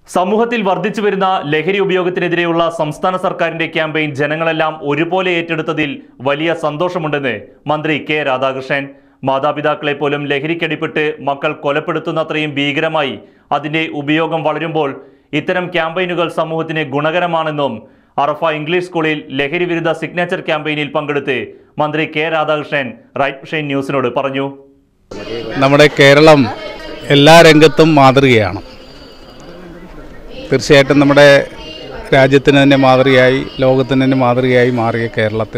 സമൂഹത്തിൽ വർദ്ധിച്ചു വരുന്ന ലഹരി ഉപയോഗത്തിനെതിരെയുള്ള സംസ്ഥാന സർക്കാരിന്റെ ക്യാമ്പയിൻ ജനങ്ങളെല്ലാം ഒരുപോലെ ഏറ്റെടുത്തതിൽ വലിയ സന്തോഷമുണ്ടെന്ന് മന്ത്രി കെ രാധാകൃഷ്ണൻ മാതാപിതാക്കളെ പോലും ലഹരിക്കടിപ്പെട്ട് മക്കൾ കൊലപ്പെടുത്തുന്നത്രയും ഭീകരമായി അതിന്റെ ഉപയോഗം വളരുമ്പോൾ ഇത്തരം ക്യാമ്പയിനുകൾ സമൂഹത്തിന് ഗുണകരമാണെന്നും അറഫ ഇംഗ്ലീഷ് സ്കൂളിൽ ലഹരി വിരുദ്ധ സിഗ്നേച്ചർ ക്യാമ്പയിനിൽ പങ്കെടുത്ത് മന്ത്രി കെ രാധാകൃഷ്ണൻ റൈറ്റ് ഷൈൻ ന്യൂസിനോട് പറഞ്ഞു നമ്മുടെ കേരളം എല്ലാ രംഗത്തും മാതൃകയാണ് തീർച്ചയായിട്ടും നമ്മുടെ രാജ്യത്തിന് തന്നെ മാതൃകയായി ലോകത്തിന് തന്നെ മാതൃകയായി മാറിയ കേരളത്തിൽ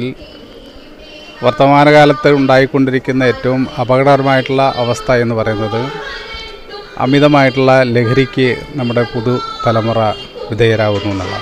വർത്തമാനകാലത്ത് ഉണ്ടായിക്കൊണ്ടിരിക്കുന്ന ഏറ്റവും അപകടകരമായിട്ടുള്ള അവസ്ഥ എന്ന് പറയുന്നത് അമിതമായിട്ടുള്ള ലഹരിക്ക് നമ്മുടെ പുതു തലമുറ വിധേയരാകുന്നു എന്നുള്ളതാണ്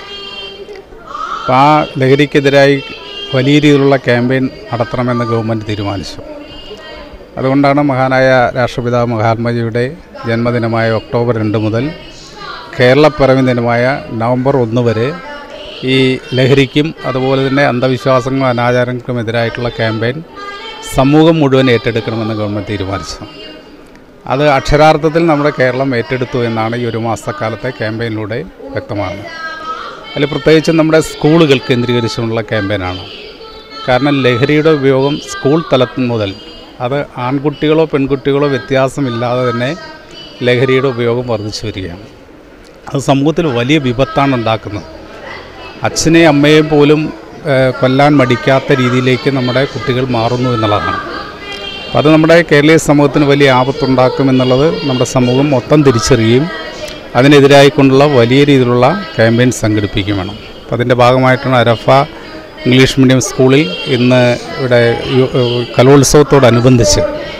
അപ്പോൾ ആ ലഹരിക്കെതിരായി വലിയ രീതിയിലുള്ള ക്യാമ്പയിൻ നടത്തണമെന്ന് ഗവൺമെൻറ് തീരുമാനിച്ചു അതുകൊണ്ടാണ് മഹാനായ രാഷ്ട്രപിതാവ് മഹാത്മജിയുടെ ജന്മദിനമായ ഒക്ടോബർ രണ്ട് മുതൽ കേരളപ്പിറവി ദിനമായ നവംബർ ഒന്ന് വരെ ഈ ലഹരിക്കും അതുപോലെ തന്നെ അന്ധവിശ്വാസങ്ങളും അനാചാരങ്ങൾക്കും എതിരായിട്ടുള്ള ക്യാമ്പയിൻ സമൂഹം മുഴുവൻ ഏറ്റെടുക്കണമെന്ന് ഗവൺമെൻറ് തീരുമാനിച്ചു അത് അക്ഷരാർത്ഥത്തിൽ നമ്മുടെ കേരളം ഏറ്റെടുത്തു എന്നാണ് ഈ ഒരു മാസക്കാലത്തെ ക്യാമ്പയിനിലൂടെ വ്യക്തമാകുന്നത് അതിൽ പ്രത്യേകിച്ചും നമ്മുടെ സ്കൂളുകൾ കേന്ദ്രീകരിച്ചുള്ള ക്യാമ്പയിനാണ് കാരണം ലഹരിയുടെ ഉപയോഗം സ്കൂൾ തലത്തിൽ മുതൽ അത് ആൺകുട്ടികളോ പെൺകുട്ടികളോ വ്യത്യാസമില്ലാതെ തന്നെ ലഹരിയുടെ ഉപയോഗം വർദ്ധിച്ചു വരികയാണ് അത് സമൂഹത്തിൽ വലിയ വിപത്താണ് ഉണ്ടാക്കുന്നത് അച്ഛനെയും അമ്മയെയും പോലും ഏഹ്, കൊല്ലാൻ മടിക്കാത്ത രീതിയിലേക്ക് നമ്മുടെ കുട്ടികൾ മാറുന്നു എന്നുള്ളതാണ് അപ്പോൾ അത് നമ്മുടെ കേരളീയ സമൂഹത്തിന് വലിയ ആപത്തുണ്ടാക്കും എന്നുള്ളത് നമ്മുടെ സമൂഹം മൊത്തം തിരിച്ചറിയുകയും അതിനെതിരായിക്കൊണ്ടുള്ള വലിയ രീതിയിലുള്ള ക്യാമ്പയിൻ സംഘടിപ്പിക്കുകയും വേണം അപ്പോൾ അതിൻ്റെ ഭാഗമായിട്ടാണ് അരഫ ഇംഗ്ലീഷ് മീഡിയം സ്കൂളിൽ ഇന്ന് ഇവിടെ യു- ഏഹ് കലോത്സവത്തോടനുബന്ധിച്ച്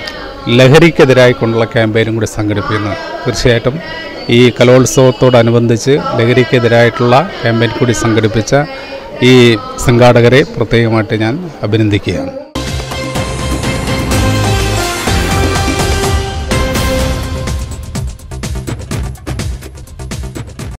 ലഹരിക്കെതിരായിക്കൊണ്ടുള്ള ക്യാമ്പയിനും കൂടി സംഘടിപ്പിക്കുന്നത് തീർച്ചയായിട്ടും ഈ കലോത്സവത്തോടനുബന്ധിച്ച് ലഹരിക്കെതിരായിട്ടുള്ള ക്യാമ്പയിൻ കൂടി സംഘടിപ്പിച്ച ഈ സംഘാടകരെ പ്രത്യേകമായിട്ട് ഞാൻ അഭിനന്ദിക്കുകയാണ്